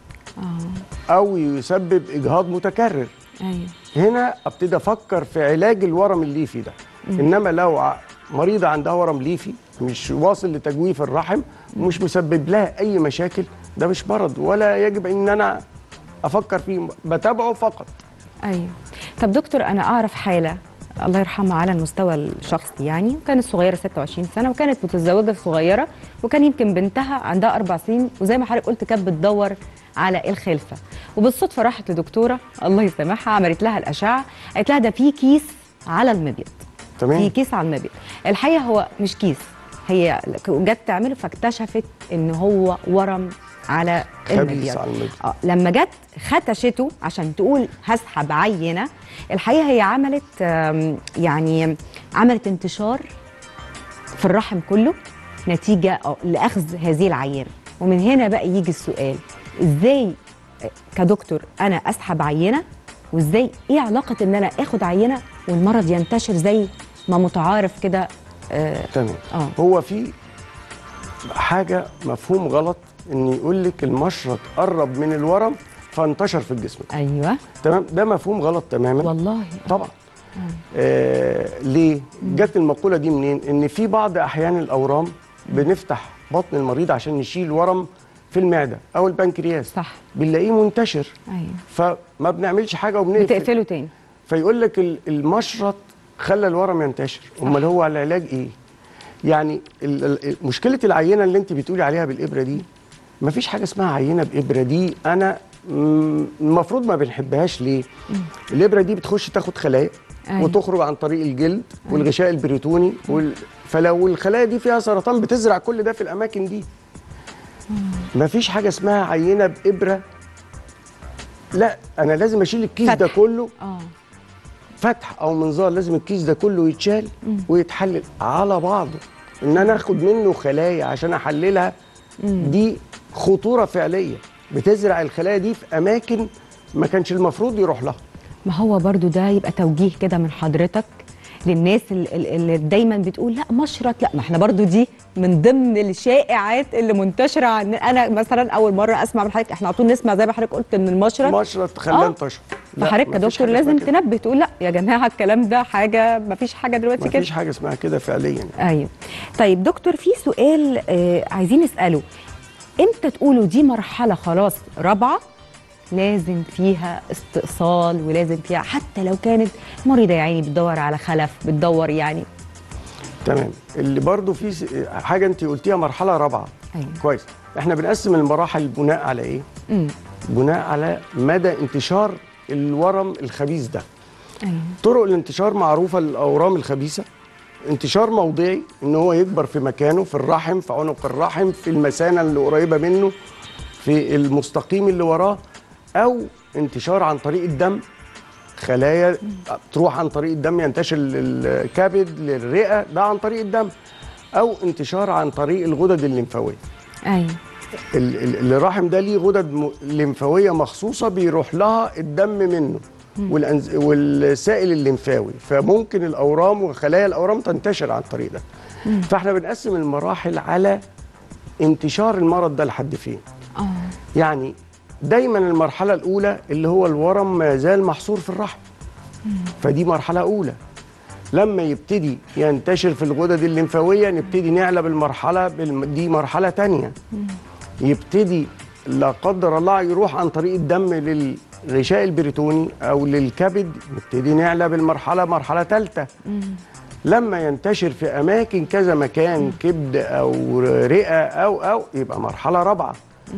او يسبب اجهاض متكرر ايوه هنا ابتدي افكر في علاج الورم الليفي ده انما لو ع- مريضه عندها ورم ليفي مش واصل لتجويف الرحم ومش مسبب لها اي مشاكل ده مش مرض ولا يجب ان انا افكر فيه بتابعه فقط ايوه طب دكتور انا اعرف حاله الله يرحمها على المستوى الشخصي يعني كانت صغيره 26 سنه وكانت متزوجه صغيره وكان يمكن بنتها عندها اربع سنين وزي ما حضرتك قلت كانت بتدور على الخلفه وبالصدفه راحت لدكتوره الله يسامحها عملت لها الاشعه قالت لها ده في كيس على المبيض في تمام كيس على المبيض الحقيقه هو مش كيس هي جت تعمله فاكتشفت ان هو ورم على خبيث المبيض على المبيض. اه لما جت ختشته عشان تقول هسحب عينه الحقيقه هي عملت آم، يعني عملت انتشار في الرحم كله نتيجه آه، لاخذ هذه العينه ومن هنا بقى يجي السؤال ازاي آه، كدكتور انا اسحب عينه وازاي ايه علاقه ان انا اخد عينه والمرض ينتشر زي ما متعارف كده آه تمام آه. هو في حاجه مفهوم غلط ان يقول لك المشرط قرب من الورم فانتشر في الجسم ايوه تمام ده مفهوم غلط تماما والله طبعا آه ليه جت المقوله دي منين ان في بعض احيان الاورام بنفتح بطن المريض عشان نشيل ورم في المعده او البنكرياس صح بنلاقيه منتشر ايوه فما بنعملش حاجه وبنقفل بتقفله تاني فيقول لك ال- المشرط خلى الورم ينتشر امال هو العلاج ايه يعني ال- ال- مشكله العينه اللي انت بتقولي عليها بالابره دي مفيش حاجه اسمها عينه بابره دي انا مم، المفروض ما بنحبهاش ليه الابره دي بتخش تاخد خلايا أيوة. وتخرج عن طريق الجلد والغشاء البريتوني وال... فلو الخلايا دي فيها سرطان بتزرع كل ده في الاماكن دي مفيش حاجه اسمها عينه بابره لا انا لازم اشيل الكيس ده فتح. كله اه فتح او منظار لازم الكيس ده كله يتشال ويتحلل على بعضه ان انا اخد منه خلايا عشان احللها دي خطوره فعليه بتزرع الخلايا دي في اماكن ما كانش المفروض يروح لها ما هو برضو ده يبقى توجيه كده من حضرتك للناس ال- ال- اللي دايما بتقول لا مشرط لا ما احنا برضو دي من ضمن الشائعات اللي منتشره عن انا مثلا اول مره اسمع من حضرتك احنا على طول نسمع زي ما حضرتك قلت ان المشرط مشرط خلاه آه. انتشر لا، فحضرتك مفيش كدكتور حاجة لازم اسمها كده. تنبه تقول لا يا جماعه الكلام ده حاجه ما فيش حاجه دلوقتي كده مفيش حاجه اسمها كده فعليا ايوه طيب دكتور في سؤال آه عايزين نساله امتى تقولوا دي مرحله خلاص رابعه لازم فيها استئصال ولازم فيها حتى لو كانت مريضه يا عيني بتدور على خلف بتدور يعني تمام اللي برضو في س- حاجه انت قلتيها مرحله رابعه أيوة. كويس احنا بنقسم المراحل بناء على ايه امم بناء على مدى انتشار الورم الخبيث ده ايوه طرق الانتشار معروفه للاورام الخبيثه انتشار موضعي ان هو يكبر في مكانه في الرحم في عنق الرحم في المثانه اللي قريبه منه في المستقيم اللي وراه او انتشار عن طريق الدم خلايا تروح عن طريق الدم ينتشر للكبد للرئه ده عن طريق الدم او انتشار عن طريق الغدد الليمفاويه ايوه ال- ال- الرحم ده ليه غدد م- ليمفاويه مخصوصه بيروح لها الدم منه والأنز... والسائل الليمفاوي فممكن الاورام وخلايا الاورام تنتشر عن طريق ده فاحنا بنقسم المراحل على انتشار المرض ده لحد فين اه يعني دايما المرحله الاولى اللي هو الورم ما زال محصور في الرحم فدي مرحله اولى لما يبتدي ينتشر في الغدد الليمفاويه نبتدي نعلى بالمرحله بالم... دي مرحله تانية يبتدي لا قدر الله يروح عن طريق الدم للغشاء البريتوني او للكبد نبتدي نعلى بالمرحله مرحله ثالثه لما ينتشر في اماكن كذا مكان كبد او رئه او او يبقى مرحله رابعه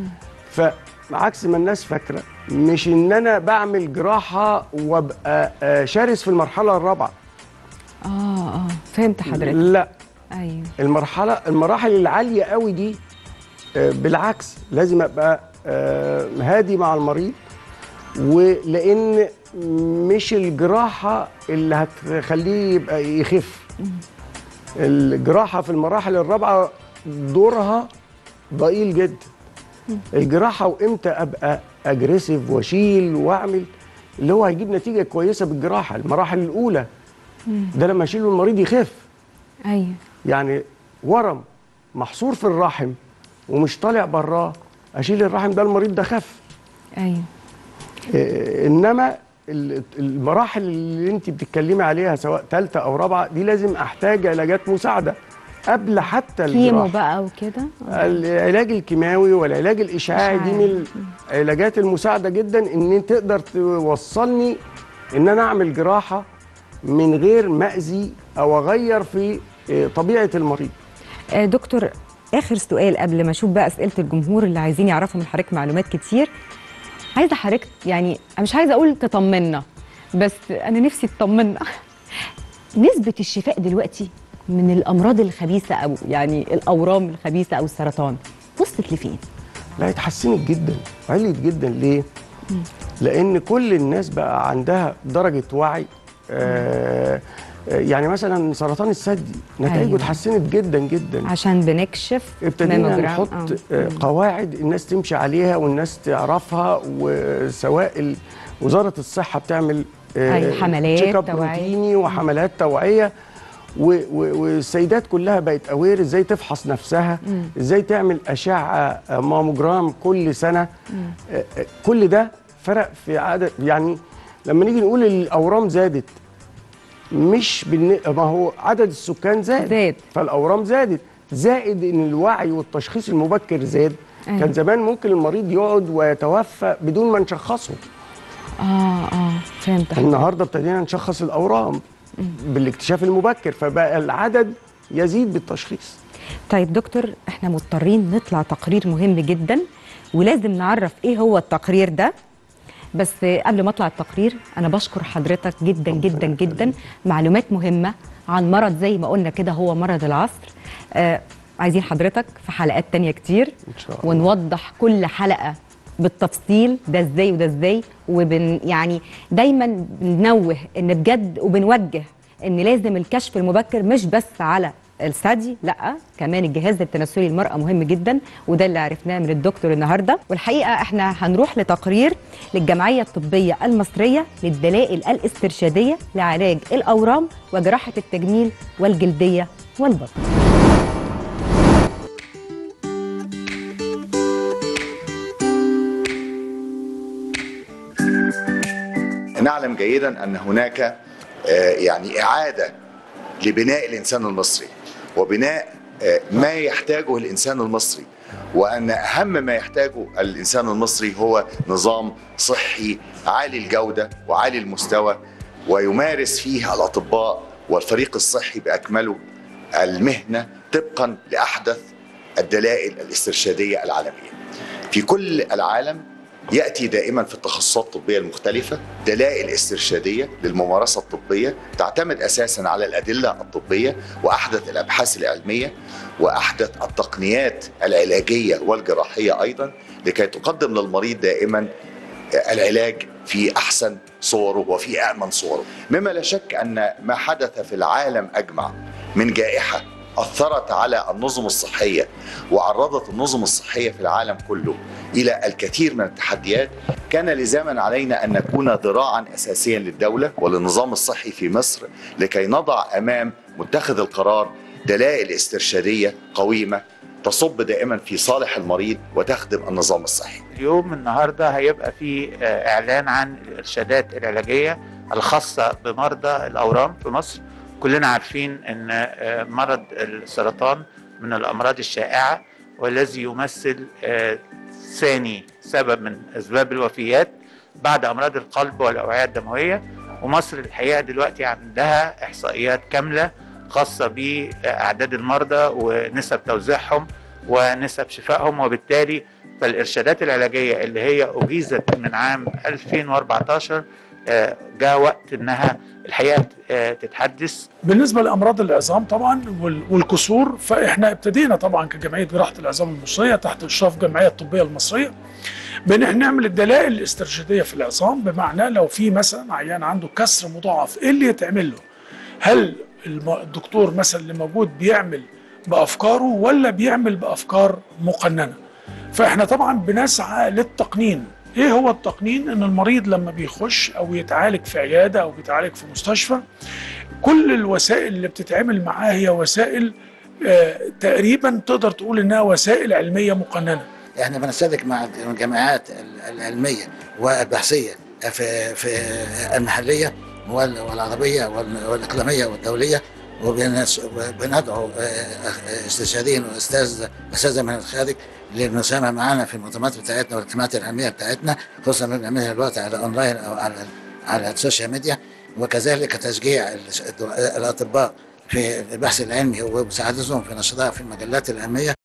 فعكس ما الناس فاكره مش ان انا بعمل جراحه وابقى آه، شرس في المرحله الرابعه اه اه فهمت حضرتك لا ايوه المرحله المراحل العاليه قوي دي آه، بالعكس لازم ابقى آه، هادي مع المريض ولان مش الجراحه اللي هتخليه يبقى يخف الجراحه في المراحل الرابعه دورها ضئيل جدا الجراحه وامتى ابقى اجريسيف واشيل واعمل اللي هو هيجيب نتيجه كويسه بالجراحه المراحل الاولى ده لما اشيله المريض يخف ايوه يعني ورم محصور في الرحم ومش طالع براه اشيل الرحم ده المريض ده خف ايوه إيه، انما ال- المراحل اللي انت بتتكلمي عليها سواء ثالثه او رابعه دي لازم احتاج علاجات مساعده قبل حتى كيمو الجراحه بقى وكده العلاج الكيماوي والعلاج الاشعاعي دي من العلاجات المساعده جدا ان تقدر توصلني ان انا اعمل جراحه من غير ما اذي او اغير في إيه، طبيعه المريض آه، دكتور اخر سؤال قبل ما اشوف بقى اسئله الجمهور اللي عايزين يعرفوا من حضرتك معلومات كتير عايزه حضرتك يعني أنا مش عايزه اقول تطمنا بس انا نفسي تطمنا نسبه الشفاء دلوقتي من الامراض الخبيثه او يعني الاورام الخبيثه او السرطان وصلت لفين لا اتحسنت جدا عليت جدا ليه؟ لان كل الناس بقى عندها درجه وعي آه آه، يعني مثلا سرطان الثدي نتائجه أيوة. اتحسنت جدا جدا عشان بنكشف ابتدينا ماموجرام. نحط آه. آه، قواعد الناس تمشي عليها والناس تعرفها وسواء ال- وزاره الصحه بتعمل أي حملات تشيك اب توعية. روتيني وحملات توعيه و- و- والسيدات كلها بقت اوير ازاي تفحص نفسها ازاي تعمل اشعه آه، ماموجرام كل سنه آه، آه، كل ده فرق في عدد يعني لما نيجي نقول الاورام زادت مش بالن... ما هو عدد السكان زاد زاد. فالاورام زادت زائد ان الوعي والتشخيص المبكر زاد أيوة. كان زمان ممكن المريض يقعد ويتوفى بدون ما نشخصه اه اه فهمت حضرتك. النهارده ابتدينا نشخص الاورام بالاكتشاف المبكر فبقى العدد يزيد بالتشخيص طيب دكتور احنا مضطرين نطلع تقرير مهم جدا ولازم نعرف ايه هو التقرير ده بس قبل ما اطلع التقرير انا بشكر حضرتك جدا جدا جدا معلومات مهمه عن مرض زي ما قلنا كده هو مرض العصر آه عايزين حضرتك في حلقات تانية كتير إن شاء الله. ونوضح كل حلقه بالتفصيل ده ازاي وده ازاي وبن يعني دايما بننوه ان بجد وبنوجه ان لازم الكشف المبكر مش بس على الثدي لا كمان الجهاز التناسلي للمراه مهم جدا وده اللي عرفناه من الدكتور النهارده والحقيقه احنا هنروح لتقرير للجمعيه الطبيه المصريه للدلائل الاسترشاديه لعلاج الاورام وجراحه التجميل والجلديه والبطن نعلم جيدا ان هناك آه، يعني اعاده لبناء الانسان المصري وبناء آه، ما يحتاجه الانسان المصري وان اهم ما يحتاجه الانسان المصري هو نظام صحي عالي الجوده وعالي المستوى ويمارس فيه الاطباء والفريق الصحي باكمله المهنه طبقا لاحدث الدلائل الاسترشاديه العالميه. في كل العالم ياتي دائما في التخصصات الطبيه المختلفه دلائل استرشاديه للممارسه الطبيه تعتمد اساسا على الادله الطبيه واحدث الابحاث العلميه واحدث التقنيات العلاجيه والجراحيه ايضا لكي تقدم للمريض دائما العلاج في احسن صوره وفي امن صوره مما لا شك ان ما حدث في العالم اجمع من جائحه اثرت على النظم الصحيه وعرضت النظم الصحيه في العالم كله الى الكثير من التحديات كان لزاما علينا ان نكون ذراعا اساسيا للدوله وللنظام الصحي في مصر لكي نضع امام متخذ القرار دلائل استرشاديه قويمه تصب دائما في صالح المريض وتخدم النظام الصحي اليوم النهارده هيبقى في آه، اعلان عن الارشادات العلاجيه الخاصه بمرضى الاورام في مصر كلنا عارفين ان آه، مرض السرطان من الامراض الشائعه والذي يمثل آه، ثاني سبب من اسباب الوفيات بعد امراض القلب والاوعيه الدمويه ومصر الحقيقه دلوقتي عندها احصائيات كامله خاصه باعداد المرضى ونسب توزيعهم ونسب شفائهم وبالتالي فالارشادات العلاجيه اللي هي اجيزت من عام 2014 آه، جاء وقت انها الحقيقه آه، تتحدث بالنسبه لامراض العظام طبعا وال- والكسور فاحنا ابتدينا طبعا كجمعيه جراحه العظام المصريه تحت اشراف الجمعيه الطبيه المصريه بان احنا نعمل الدلائل الاسترشاديه في العظام بمعنى لو في مثلا عيان عنده كسر مضاعف ايه اللي يتعمل له؟ هل الم- الدكتور مثلا اللي موجود بيعمل بافكاره ولا بيعمل بافكار مقننه؟ فاحنا طبعا بنسعى للتقنين ايه هو التقنين ان المريض لما بيخش او يتعالج في عياده او بيتعالج في مستشفى كل الوسائل اللي بتتعمل معاه هي وسائل آه تقريبا تقدر تقول انها وسائل علميه مقننه احنا بنشترك مع الجامعات العلميه والبحثيه في في المحليه وال- والعربيه وال- والاقليميه والدوليه وبنس- وبندعو آه، استشاريين واستاذ اساتذه من الخارج للمساهمه معنا في المؤتمرات بتاعتنا والاجتماعات العلميه بتاعتنا خصوصا اللي بنعملها دلوقتي على اونلاين او على على السوشيال ميديا وكذلك تشجيع ال- الاطباء في البحث العلمي ومساعدتهم في نشرها في المجلات العلميه